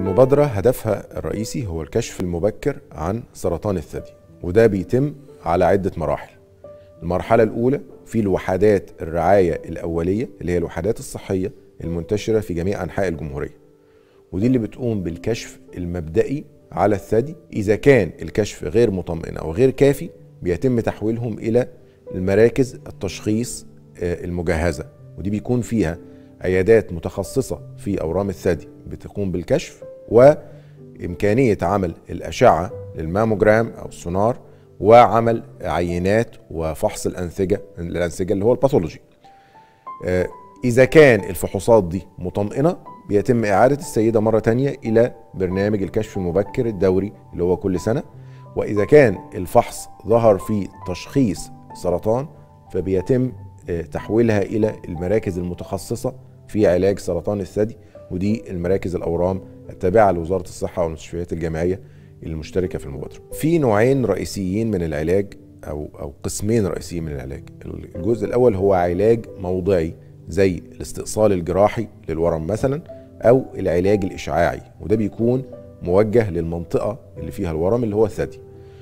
المبادرة هدفها الرئيسي هو الكشف المبكر عن سرطان الثدي وده بيتم على عدة مراحل المرحلة الأولى في الوحدات الرعاية الأولية اللي هي الوحدات الصحية المنتشرة في جميع أنحاء الجمهورية ودي اللي بتقوم بالكشف المبدئي على الثدي إذا كان الكشف غير مطمئن أو غير كافي بيتم تحويلهم إلى المراكز التشخيص آه، المجهزة ودي بيكون فيها عيادات متخصصة في أورام الثدي بتقوم بالكشف وإمكانية عمل الأشعة للماموجرام أو السونار وعمل عينات وفحص الأنسجة الأنسجة اللي هو الباثولوجي آه، إذا كان الفحوصات دي مطمئنة بيتم إعادة السيدة مرة تانية إلى برنامج الكشف المبكر الدوري اللي هو كل سنة وإذا كان الفحص ظهر فيه تشخيص سرطان فبيتم آه، تحويلها إلى المراكز المتخصصة في علاج سرطان الثدي ودي المراكز الأورام التابعة لوزارة الصحة والمستشفيات الجامعية المشتركة في المبادرة. في نوعين رئيسيين من العلاج أو أو قسمين رئيسيين من العلاج. الجزء الأول هو علاج موضعي زي الاستئصال الجراحي للورم مثلا أو العلاج الإشعاعي وده بيكون موجه للمنطقة اللي فيها الورم اللي هو الثدي.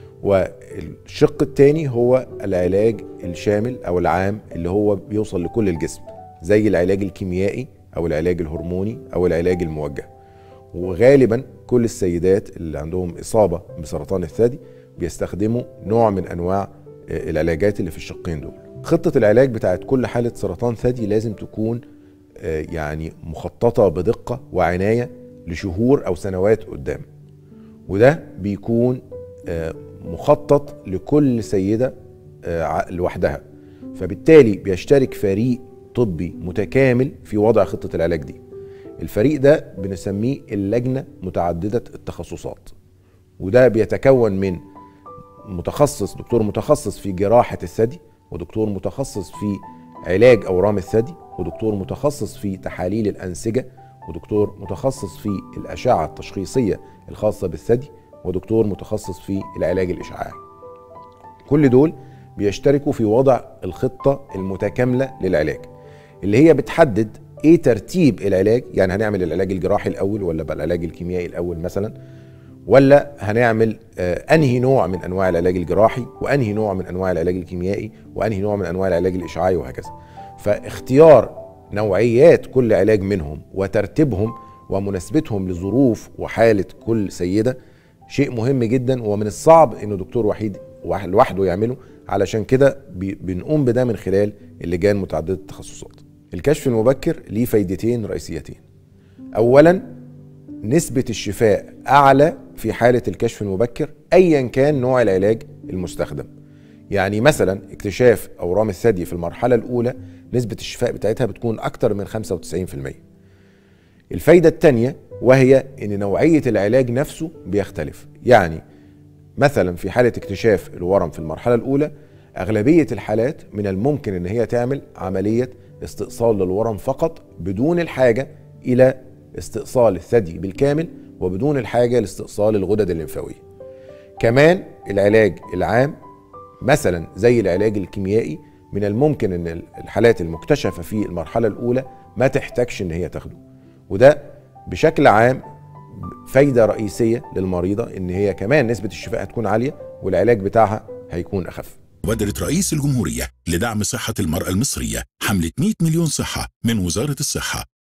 والشق الثاني هو العلاج الشامل أو العام اللي هو بيوصل لكل الجسم زي العلاج الكيميائي أو العلاج الهرموني أو العلاج الموجه. وغالبا كل السيدات اللي عندهم إصابة بسرطان الثدي بيستخدموا نوع من أنواع آه، العلاجات اللي في الشقين دول خطة العلاج بتاعت كل حالة سرطان ثدي لازم تكون آه، يعني مخططة بدقة وعناية لشهور أو سنوات قدام وده بيكون آه، مخطط لكل سيدة لوحدها فبالتالي بيشترك فريق طبي متكامل في وضع خطة العلاج دي الفريق ده بنسميه اللجنة متعددة التخصصات وده بيتكون من متخصص دكتور متخصص في جراحة الثدي ودكتور متخصص في علاج أورام الثدي ودكتور متخصص في تحاليل الأنسجة ودكتور متخصص في الأشعة التشخيصية الخاصة بالثدي ودكتور متخصص في العلاج الإشعاعي كل دول بيشتركوا في وضع الخطة المتكاملة للعلاج اللي هي بتحدد ايه ترتيب العلاج يعني هنعمل العلاج الجراحي الاول ولا بقى العلاج الكيميائي الاول مثلا ولا هنعمل آه انهي نوع من انواع العلاج الجراحي وانهي نوع من انواع العلاج الكيميائي وانهي نوع من انواع العلاج الاشعاعي وهكذا فاختيار نوعيات كل علاج منهم وترتيبهم ومناسبتهم لظروف وحاله كل سيده شيء مهم جدا ومن الصعب انه دكتور وحيد لوحده يعمله علشان كده بنقوم بده من خلال اللجان متعدده التخصصات الكشف المبكر ليه فايدتين رئيسيتين اولا نسبه الشفاء اعلى في حاله الكشف المبكر ايا كان نوع العلاج المستخدم يعني مثلا اكتشاف اورام الثدي في المرحله الاولى نسبه الشفاء بتاعتها بتكون اكتر من 95% الفايده الثانيه وهي ان نوعيه العلاج نفسه بيختلف يعني مثلا في حاله اكتشاف الورم في المرحله الاولى اغلبيه الحالات من الممكن ان هي تعمل عمليه استئصال للورم فقط بدون الحاجة إلى استئصال الثدي بالكامل وبدون الحاجة لاستئصال الغدد الليمفاوية كمان العلاج العام مثلا زي العلاج الكيميائي من الممكن ان الحالات المكتشفة في المرحلة الأولى ما تحتاجش ان هي تاخده وده بشكل عام فايدة رئيسية للمريضة ان هي كمان نسبة الشفاء هتكون عالية والعلاج بتاعها هيكون أخف مبادرة رئيس الجمهورية لدعم صحة المرأة المصرية حملة 100 مليون صحة من وزارة الصحة